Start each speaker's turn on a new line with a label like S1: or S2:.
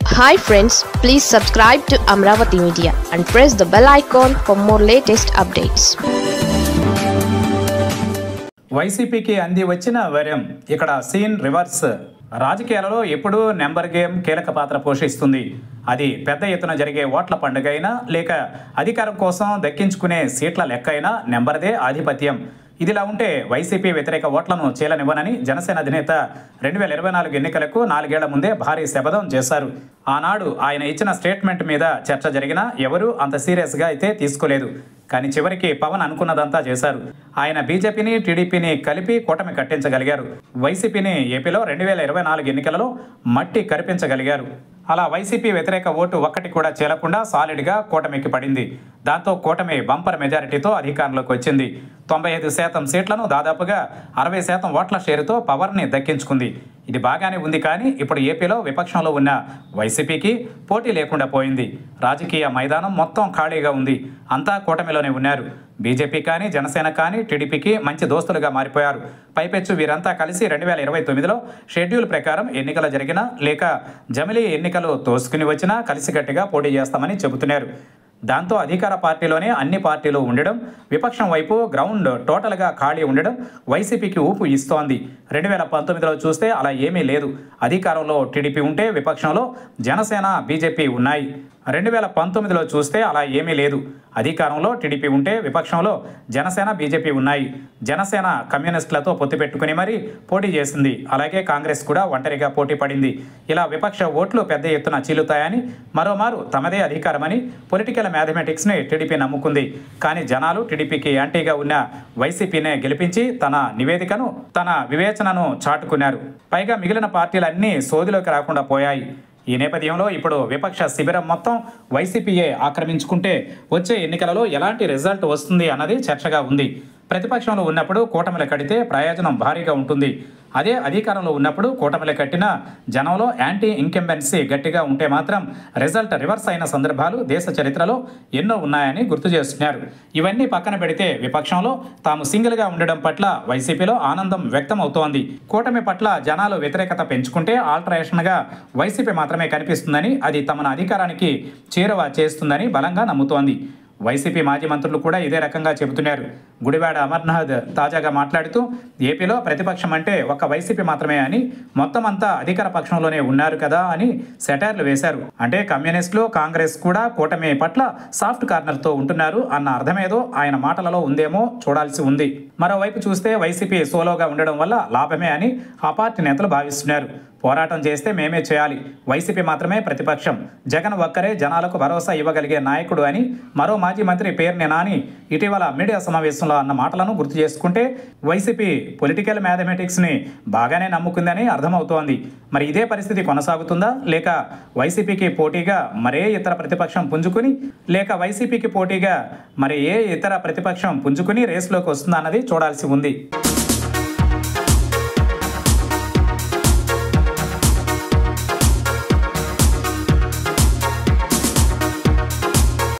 S1: hi friends please subscribe to Amaravati media and press the bell icon for more latest updates
S2: వైసీపీకి అంది వచ్చిన వరం ఇక్కడ సీన్ రివర్స్ రాజకీయాలలో ఎప్పుడూ నెంబర్ గేమ్ కీలక పాత్ర పోషిస్తుంది అది పెద్ద ఎత్తున జరిగే ఓట్ల పండుగ అయినా లేక అధికారం కోసం దక్కించుకునే సీట్ల లెక్క అయినా నెంబర్దే ఆధిపత్యం ఇదిలా ఉంటే వైసీపీ వ్యతిరేక ఓట్లను చీలనివ్వనని జనసేన అధినేత రెండు వేల ఇరవై నాలుగు ఎన్నికలకు నాలుగేళ్ల ముందే భారీ శపథం చేశారు ఆనాడు ఆయన ఇచ్చిన స్టేట్మెంట్ మీద చర్చ జరిగినా ఎవరూ అంత సీరియస్గా అయితే తీసుకోలేదు కానీ చివరికి పవన్ అనుకున్నదంతా చేశారు ఆయన బీజేపీని టీడీపీని కలిపి కూటమి కట్టించగలిగారు వైసీపీని ఏపీలో రెండు వేల ఇరవై నాలుగు ఎన్నికలలో మట్టి కరిపించగలిగారు అలా వైసీపీ వ్యతిరేక ఓటు ఒక్కటి కూడా చేలకుండా సాలిడ్గా కూటమికి పడింది దాంతో కూటమి బంపర్ మెజారిటీతో అధికారంలోకి వచ్చింది తొంభై ఐదు శాతం సీట్లను దాదాపుగా అరవై శాతం ఓట్ల షేరుతో పవర్ని దక్కించుకుంది ఇది బాగానే ఉంది కానీ ఇప్పుడు ఏపీలో విపక్షంలో ఉన్న వైసీపీకి పోటీ లేకుండా పోయింది రాజకీయ మైదానం మొత్తం ఖాళీగా ఉంది అంతా కూటమిలోనే ఉన్నారు బీజేపీ కానీ జనసేన కానీ టీడీపీకి మంచి దోస్తులుగా మారిపోయారు పైపెచ్చు వీరంతా కలిసి రెండు వేల ఇరవై తొమ్మిదిలో షెడ్యూల్ ప్రకారం ఎన్నికలు జరిగినా లేక జమిలీ ఎన్నికలు తోసుకుని వచ్చినా కలిసికట్టుగా పోటీ చేస్తామని చెబుతున్నారు దాంతో అధికార పార్టీలోనే అన్ని పార్టీలు ఉండడం విపక్షం వైపు గ్రౌండ్ టోటల్గా ఖాళీ ఉండడం వైసీపీకి ఊపు ఇస్తోంది రెండు వేల పంతొమ్మిదిలో చూస్తే అలా ఏమీ లేదు అధికారంలో టీడీపీ ఉంటే విపక్షంలో జనసేన బీజేపీ ఉన్నాయి రెండు వేల పంతొమ్మిదిలో చూస్తే అలా ఏమీ లేదు అధికారంలో టీడీపీ ఉంటే విపక్షంలో జనసేన బీజేపీ ఉన్నాయి జనసేన కమ్యూనిస్టులతో పొత్తు పెట్టుకుని మరీ పోటీ చేసింది అలాగే కాంగ్రెస్ కూడా ఒంటరిగా పోటీ పడింది ఇలా విపక్ష ఓట్లు పెద్ద ఎత్తున చీలుతాయని మరోమారు తమదే అధికారమని పొలిటికల్ మ్యాథమెటిక్స్ని టీడీపీ నమ్ముకుంది కానీ జనాలు టీడీపీకి యాంటీగా ఉన్న వైసీపీనే గెలిపించి తన నివేదికను తన వివేచనను చాటుకున్నారు పైగా మిగిలిన పార్టీలన్నీ సోదిలోకి రాకుండా పోయాయి ఈ నేపథ్యంలో ఇప్పుడు విపక్ష శిబిరం మొత్తం వైసీపీయే ఆక్రమించుకుంటే వచ్చే ఎన్నికలలో ఎలాంటి రిజల్ట్ వస్తుంది అన్నది చర్చగా ఉంది ప్రతిపక్షంలో ఉన్నప్పుడు కూటమిలు కడితే ప్రయోజనం భారీగా ఉంటుంది అదే అధికారంలో ఉన్నప్పుడు కూటమిలు కట్టిన జనంలో యాంటీ ఇంకెంబెన్సీ గట్టిగా ఉంటే మాత్రం రిజల్ట్ రివర్స్ అయిన సందర్భాలు దేశ చరిత్రలో ఎన్నో ఉన్నాయని గుర్తు చేస్తున్నారు ఇవన్నీ పక్కన పెడితే విపక్షంలో తాము సింగిల్గా ఉండడం పట్ల వైసీపీలో ఆనందం వ్యక్తం అవుతోంది కూటమి పట్ల జనాలు వ్యతిరేకత పెంచుకుంటే ఆల్టరేషన్గా వైసీపీ మాత్రమే కనిపిస్తుందని అది తమను అధికారానికి చేరువ చేస్తుందని బలంగా నమ్ముతోంది వైసీపీ మాజీ మంత్రులు కూడా ఇదే రకంగా చెబుతున్నారు గుడివాడ అమర్నాథ్ తాజాగా మాట్లాడుతూ ఏపీలో ప్రతిపక్షం అంటే ఒక్క వైసీపీ మాత్రమే అని మొత్తం అంతా అధికార పక్షంలోనే ఉన్నారు కదా అని సెటైర్లు వేశారు అంటే కమ్యూనిస్టులు కాంగ్రెస్ కూడా కూటమి పట్ల సాఫ్ట్ కార్నర్తో ఉంటున్నారు అన్న అర్థమేదో ఆయన మాటలలో ఉందేమో చూడాల్సి ఉంది మరోవైపు చూస్తే వైసీపీ సోలోగా ఉండడం వల్ల లాభమే అని ఆ పార్టీ నేతలు భావిస్తున్నారు పోరాటం చేస్తే మేమే చేయాలి వైసీపీ మాత్రమే ప్రతిపక్షం జగన్ ఒక్కరే జనాలకు భరోసా ఇవ్వగలిగే నాయకుడు అని మరో మాజీ మంత్రి పేర్ని నాని ఇటీవల మీడియా సమావేశంలో అన్న మాటలను గుర్తు చేసుకుంటే వైసీపీ పొలిటికల్ మ్యాథమెటిక్స్ని బాగానే నమ్ముకుందని అర్థమవుతోంది మరి ఇదే పరిస్థితి కొనసాగుతుందా లేక వైసీపీకి పోటీగా మరే ఇతర ప్రతిపక్షం పుంజుకుని లేక వైసీపీకి పోటీగా మరి ఏ ఇతర ప్రతిపక్షం పుంజుకుని రేసులోకి వస్తుందా అన్నది చూడాల్సి ఉంది